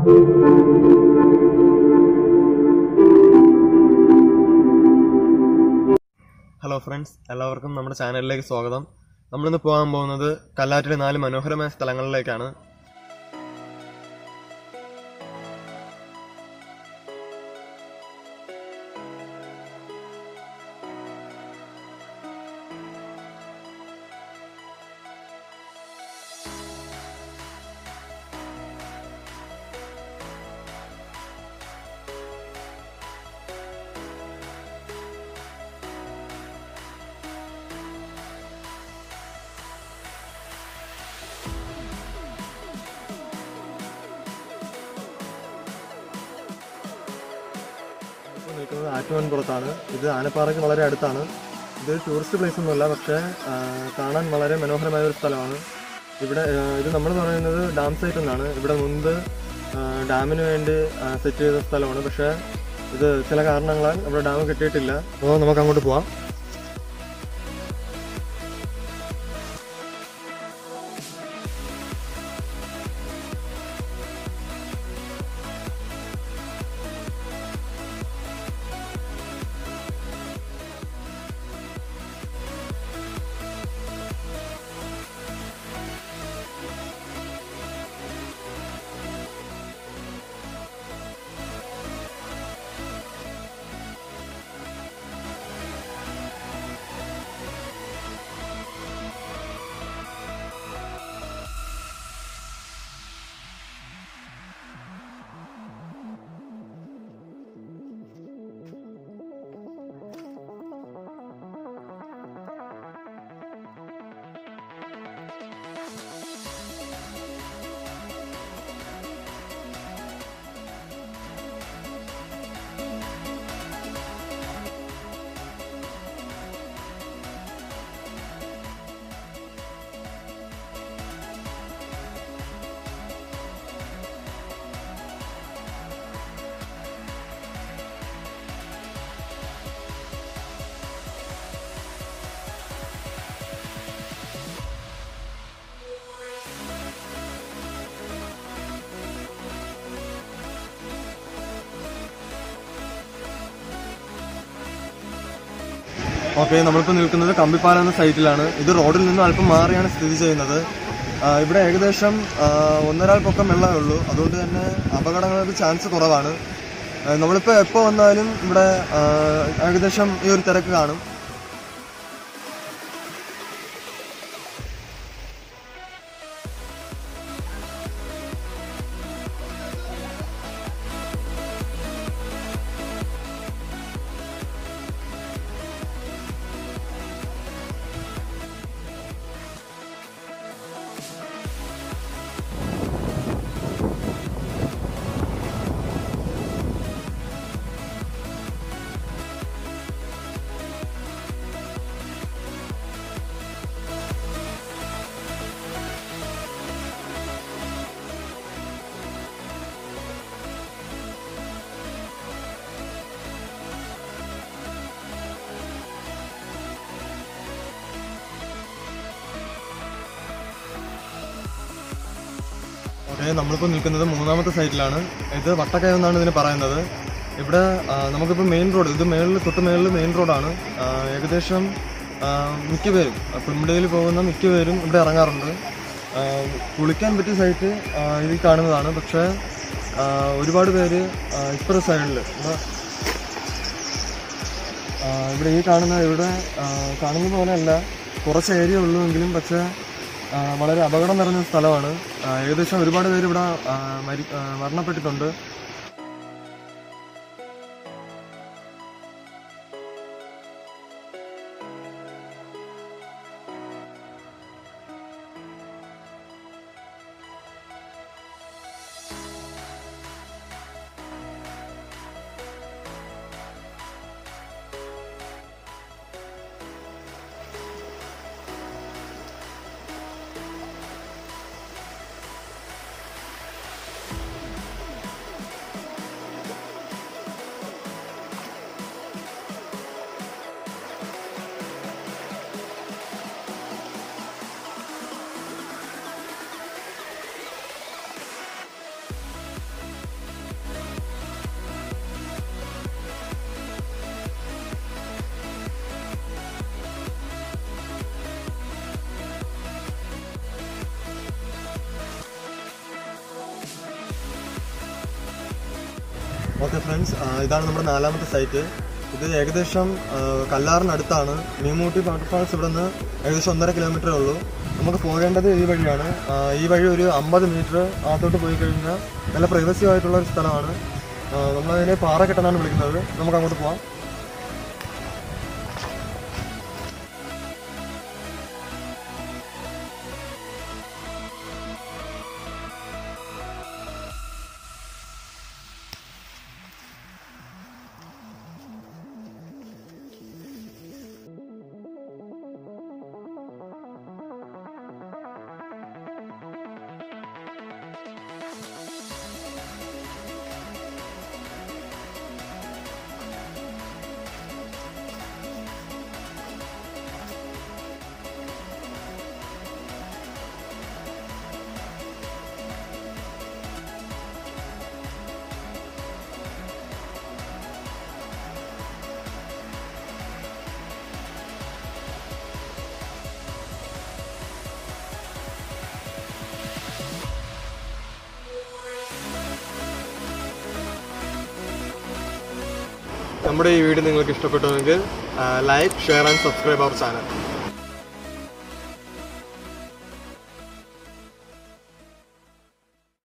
hello friends എല്ലാവർക്കും നമ്മുടെ ചാനലിലേക്ക് സ്വാഗതം നമ്മളിന്ന് പോകാൻ പോകുന്നത് കല്ലാറ്റിലെ നാല് മനോഹരമായ സ്ഥലങ്ങളിലേക്കാണ് ഇപ്പോൾ നിൽക്കുന്നത് ആറ്റുവൻപുറത്താണ് ഇത് ആനപ്പാറയ്ക്ക് വളരെ അടുത്താണ് ഇത് ടൂറിസ്റ്റ് പ്ലേസ് ഒന്നുമല്ല പക്ഷേ ആ, കാണാൻ വളരെ മനോഹരമായ ഒരു സ്ഥലമാണ് ഇവിടെ ആ, ഇത് നമ്മൾ പറയുന്നത് ഡാം സൈറ്റ് എന്നാണ് ഇവിടെ മുൻപ് ആ, ഡാമിന് വേണ്ടി സെറ്റ് ചെയ്ത സ്ഥലമാണ് പക്ഷേ ഇത് ചില കാരണങ്ങളാൽ ഇവിടെ ഡാം കെട്ടിയിട്ടില്ല അപ്പോൾ നമുക്ക് അങ്ങോട്ട് പോവാം ഓക്കെ നമ്മളിപ്പോൾ നിൽക്കുന്നത് കമ്പിപ്പാലം എന്ന സൈറ്റിലാണ് ഇത് റോഡിൽ നിന്ന് അല്പം മാറിയാണ് സ്ഥിതി ചെയ്യുന്നത് ആ, ഇവിടെ ഏകദേശം ആ, ഒന്നരാൾ പൊക്കം വെള്ളമേ ഉള്ളൂ അതുകൊണ്ട് തന്നെ അപകടങ്ങൾക്ക് ചാൻസ് കുറവാണ് ആ, നമ്മളിപ്പോൾ എപ്പോൾ വന്നാലും ഇവിടെ ആ, ഏകദേശം ഈ ഒരു തിരക്ക് കാണും ഓക്കെ നമ്മളിപ്പോൾ നിൽക്കുന്നത് മൂന്നാമത്തെ സൈറ്റിലാണ് ഇത് വട്ടക്കയം എന്നാണ് ഇതിന് പറയുന്നത് ഇവിടെ ആ, നമുക്കിപ്പോൾ മെയിൻ റോഡ് ഇത് മേളിൽ തൊട്ട് മേളിൽ മെയിൻ റോഡാണ് ആ, ഏകദേശം ആ, മിക്ക പേരും പുൽമുടിയിൽ പോകുന്ന മിക്ക പേരും ഇവിടെ ഇറങ്ങാറുണ്ട് ആ, കുളിക്കാൻ പറ്റിയ സൈറ്റ് ആ, ഇതിൽ കാണുന്നതാണ് പക്ഷേ ആ, ഒരുപാട് പേര് ആ, ഇപ്പുറ സൈഡിൽ ഇവിടെ ഈ കാണുന്ന ഇവിടെ ആ, കാണുന്ന പോലെയല്ല കുറച്ച് ഏരിയ ഉള്ളുവെങ്കിലും പക്ഷേ ആ, വളരെ അപകടം നിറഞ്ഞ സ്ഥലമാണ് ആ, ഏകദേശം ഒരുപാട് പേര് ഇവിടെ ആ, മരി ആ, മരണപ്പെട്ടിട്ടുണ്ട് ഓക്കെ ഫ്രണ്ട്സ് ഇതാണ് നമ്മുടെ നാലാമത്തെ സൈറ്റ് ഇത് ഏകദേശം ആ, കല്ലാറിനടുത്താണ് മീമൂട്ടി വാട്ടർഫാൾസ് ഇവിടെ നിന്ന് ഏകദേശം ഒന്നര കിലോമീറ്ററേ ഉള്ളൂ നമുക്ക് പോകേണ്ടത് ഈ വഴിയാണ് ആ, ഈ വഴി ഒരു അമ്പത് മീറ്റർ അകത്തോട്ട് പോയി കഴിഞ്ഞാൽ നല്ല പ്രൈവസി ആയിട്ടുള്ള ഒരു സ്ഥലമാണ് ആ, നമ്മളതിനെ പാറക്കെട്ടെന്നാണ് വിളിക്കുന്നത് നമുക്ക് അങ്ങോട്ട് പോവാം നമ്മുടെ ഈ വീഡിയോ നിങ്ങൾക്ക് ഇഷ്ടപ്പെട്ടുവെങ്കിൽ like share and subscribe our channel